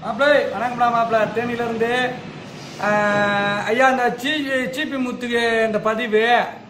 மாப்பிள்ளை வணக்கம்டா மாப்பிள்ள தேனியில இருந்து ஆஹ், ஐயா இந்த சீ சீப்பி முத்துக்கு இந்த பதிவு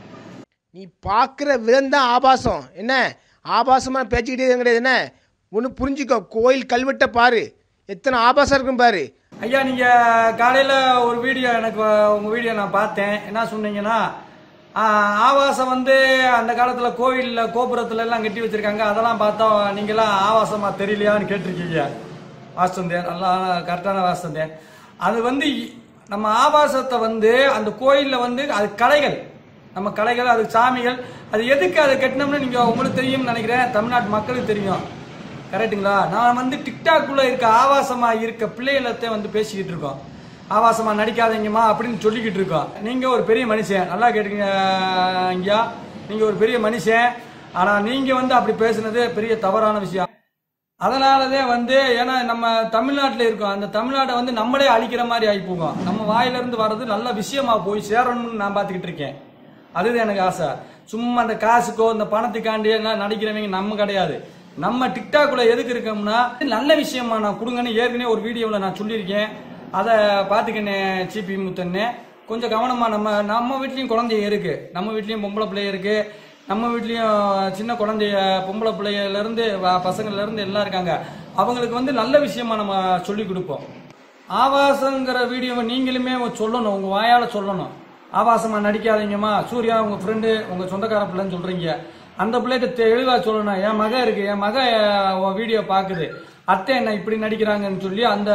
நீ பார்க்குற விதம் தான் ஆபாசம் என்ன ஆபாசமாக பேச்சுக்கிட்டே இருக்க கிடையாது என்ன ஒன்று புரிஞ்சுக்கோ கோயில் கல்வெட்டை பாரு எத்தனை ஆபாசம் இருக்கும் பாரு ஐயா நீங்க காலையில ஒரு வீடியோ எனக்கு உங்க வீடியோ நான் பார்த்தேன் என்ன சொன்னீங்கன்னா ஆஹ், ஆவாசம் வந்து அந்த காலத்துல கோவில்ல கோபுரத்துல எல்லாம் கட்டி வச்சிருக்காங்க அதெல்லாம் பார்த்தா நீங்களாம் ஆவாசமா தெரியலையான்னு கேட்டிருக்கீங்க வாசந்தேன் நல்லா கரெக்டான வாசந்தேன் அது வந்து இ- நம்ம ஆபாசத்தை வந்து அந்த கோயில்ல வந்து அது கலைகள் நம்ம கலைகள் அது சாமிகள் அது எதுக்கு அதை கட்டினோம்னு நீங்க உங்களுக்கு தெரியும்னு நினைக்கிறேன் தமிழ்நாட்டு மக்களுக்கு தெரியும் கரெக்ட்டுங்களா நான் வந்து டிக்டாக்குள்ள இருக்க ஆபாசமா இருக்க பிள்ளைகளத்தை வந்து பேசிக்கிட்டு இருக்கோம் ஆபாசமா நடிக்காதீங்கம்மா அப்படின்னு சொல்லிக்கிட்டு இருக்கோம் நீங்க ஒரு பெரிய மனுஷன் நல்லா கேட்டுங்க ஐயா நீங்க ஒரு பெரிய மனுஷன் ஆனா நீங்க வந்து அப்படி பேசுனது பெரிய தவறான விஷயம் அதனாலதான் வந்து ஏன்னா நம்ம தமிழ்நாட்டில் இருக்கோம் அந்த தமிழ்நாட்டை வந்து நம்மளே அழிக்கிற மாதிரி ஆகி போகும் நம்ம வாயில இருந்து வர்றது நல்ல விஷயமா போய் சேரணும்னு நான் பார்த்துக்கிட்டு இருக்கேன் அதுதான் எனக்கு ஆசை சும்மா அந்த காசுக்கோ இந்த பணத்துக்காண்டி எல்லாம் நடிக்கிறவங்க நம்ம கிடையாது நம்ம டிக்டாக்குள்ள எதுக்கு இருக்கோம்னா நல்ல விஷயமா நான் கொடுங்கன்னு ஏற்கனவே ஒரு வீடியோவில் நான் சொல்லியிருக்கேன் அதை பார்த்துக்கண்ணே சிபி முத்தண்ணே கொஞ்சம் கவனமா நம்ம நம்ம வீட்லயும் குழந்தைங்க இருக்கு நம்ம வீட்லயும் பொம்பளை பிள்ளை இருக்கு நம்ம வீட்லயும் சின்ன குழந்தைய பொம்பளை பிள்ளையில இருந்து வ- பசங்கள்ல இருந்து எல்லாம் இருக்காங்க அவங்களுக்கு வந்து நல்ல விஷயமா நம்ம சொல்லி கொடுப்போம் ஆபாசங்கிற வீடியோவை நீங்களுமே சொல்லணும் உங்க வாயால சொல்லணும் ஆபாசமா நடிக்காதீங்கம்மா சூர்யா உங்க ஃப்ரெண்டு உங்க சொந்தக்கார பிள்ளைன்னு சொல்றீங்க அந்த பிள்ளைகிட்ட தெளிவா சொல்லணும் என் மக இருக்கு என் மக அஹ், உன் வீடியோ பாக்குது அத்தை என்ன இப்படி நடிக்கிறாங்கன்னு சொல்லி அந்த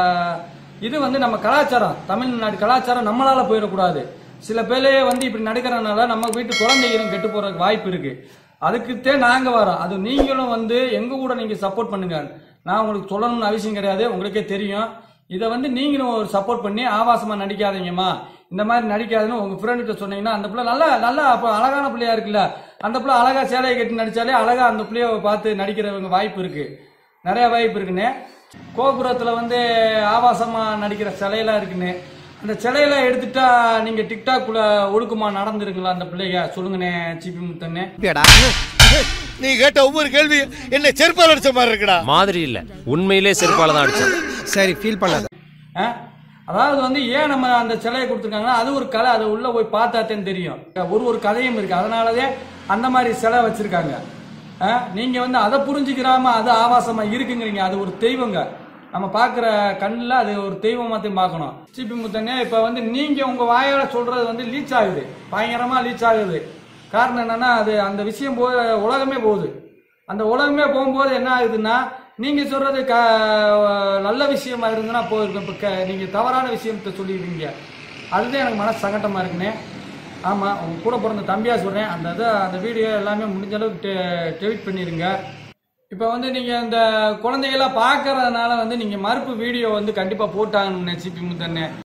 இது வந்து நம்ம கலாச்சாரம் தமிழ்நாடு கலாச்சாரம் நம்மளால போயிடக்கூடாது சில பேரே வந்து இப்படி நடக்கிறதுனால நம்ம வீட்டு குழந்தைகளும் கெட்டு போறதுக்கு வாய்ப்பு இருக்கு அதுக்குத்தே நாங்க வரோம் அது நீங்களும் வந்து எங்க கூட நீங்க சப்போர்ட் பண்ணுங்க நான் உங்களுக்கு சொல்லணும்னு அவசியம் கிடையாது உங்களுக்கே தெரியும் இதை வந்து நீங்களும் ஒரு சப்போர்ட் பண்ணி ஆபாசமா நடிக்காதீங்கம்மா இந்த மாதிரி நடிக்காதுன்னு உங்க ஃப்ரெண்ட்கிட்ட சொன்னீங்கன்னா அந்த பிள்ளை நல்லா நல்லா அப்ப அழகான பிள்ளையா இருக்குல்ல அந்த பிள்ளை அழகா சேலையை கட்டி நடிச்சாலே அழகா அந்த பிள்ளைய பார்த்து நடிக்கிறவங்க வாய்ப்பு இருக்கு நிறைய வாய்ப்பு இருக்குன்னு கோபுரத்துல வந்து ஆபாசமா நடிக்கிற சிலையெல்லாம் இருக்குன்னு அந்த சிலையெல்லாம் எடுத்துட்டா நீங்க டிக்டாக்குள்ள ஒழுக்கமா நடந்துருங்களா அந்த பிள்ளைங்க சொல்லுங்கண்ணே சிபி முத்தண்ணே நீ கேட்ட ஒவ்வொரு கேள்வி என்ன செருப்பால் அடிச்ச மாதிரி இருக்குடா மாதிரி இல்ல உண்மையிலே செருப்பால தான் அடிச்சேன் சரி ஃபீல் பண்ணாத ஆ? அதாவது வந்து ஏன் நம்ம அந்த சிலையை கொடுத்துருக்காங்கன்னா அது ஒரு கலை அது உள்ள போய் பார்த்தாத்தேன்னு தெரியும் ஒரு ஒரு கதையும் இருக்கு அதனாலதே அந்த மாதிரி சிலை வச்சிருக்காங்க ஆ? நீங்க வந்து அதை புரிஞ்சுக்கிறாம அது ஆபாசமா இருக்குங்கிறீங்க அது ஒரு தெய்வங்க நம்ம பார்க்குற கண்ணில் அது ஒரு தெய்வமாத்தையும் பார்க்கணும் சிபி முத்தனே இப்போ வந்து நீங்க உங்க வாயால சொல்றது வந்து லீச் ஆகுது பயங்கரமா லீச் ஆகுது காரணம் என்னன்னா அது அந்த விஷயம் போ உலகமே போகுது அந்த உலகமே போகும்போது என்ன ஆகுதுன்னா நீங்க சொல்றது க நல்ல விஷயமா இருந்ததுன்னா போயிருக்கும் இப்போ க- நீங்க தவறான விஷயத்தை சொல்லிடுறீங்க அதுதான் எனக்கு மனசு சங்கட்டமா இருக்குண்ணே ஆமா உங்க கூட பிறந்த தம்பியா சொல்றேன் அந்த இதை அந்த வீடியோ எல்லாமே முடிஞ்ச அளவுக்கு டெலிட் பண்ணிருங்க இப்போ வந்து நீங்க இந்த குழந்தைகளா பார்க்கறதுனால வந்து நீங்க மறுப்பு வீடியோ வந்து கண்டிப்பா போட்டாங்கன்னு சிபி முத்தண்ணே